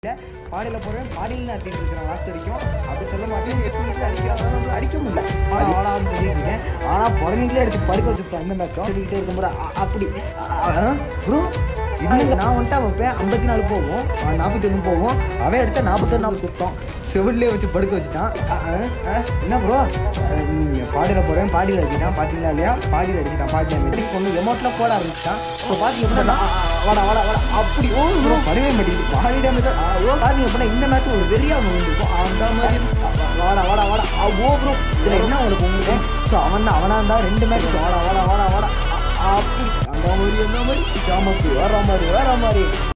பாடியில் போடுறேன் பாடியில் நான் அடிக்கிட்டு இருக்கிறேன் லாஸ்ட் வரைக்கும் அப்படி சொல்ல மாட்டேன் எட்டு வீட்டில் அடிக்கிறாங்க அடிக்க முடியல ஆடான்னு சொல்லிட்டு இருக்கேன் ஆனால் புடனைங்களே எடுத்து படுக்க வச்சுருப்பேன் இந்த மேட்ச் சொல்லிக்கிட்டே இருக்கும்போது அ- அப்படி ப்ரோ இன்னும் நான் வந்துட்டு வைப்பேன் ஐம்பத்தி நாலு போவோம் நாற்பத்தி ஒன்று போவோம் அவன் எடுத்தா நாற்பத்தொன்று நாற்பது சுத்தம் செவிலே வச்சு படுக்க வச்சுட்டான் அ, அ, அ, என்ன ப்ரோ நீங்கள் பாடியில் போகிறேன் பாடியில் அடிச்சிட்டான் பார்த்தீங்களா இல்லையா பாடியில் அடிச்சிட்டான் பாடி மெட்டி கொண்டு எமௌண்ட்டில் போட ஆரம்பிச்சிட்டான் இப்போ பார்த்தீங்க அப்படின்னா அ, அ, வாடா வாடா வாடா அப்படி ஓ ப்ரோ படவே மாட்டேங்குது பாடி டேமேஜ் ஓ பார்த்தீங்க அப்படின்னா இந்த மேட்ச் ஒரு வெறியா இருக்கும் அந்த மாதிரி அ, அ, வாடா வாடா வாடா அ, ஓ ப்ரோ இதில் என்ன உனக்கு உங்களுக்கு ஸோ அவன் அவனா இருந்தா ரெண்டு மேட்ச் வாடா வாடா வாடா வாடா அ, அப்படி அந்த மாதிரி அந்த மாதிரி ஜாமப்பு வேற மாதிரி வேற மாதிரி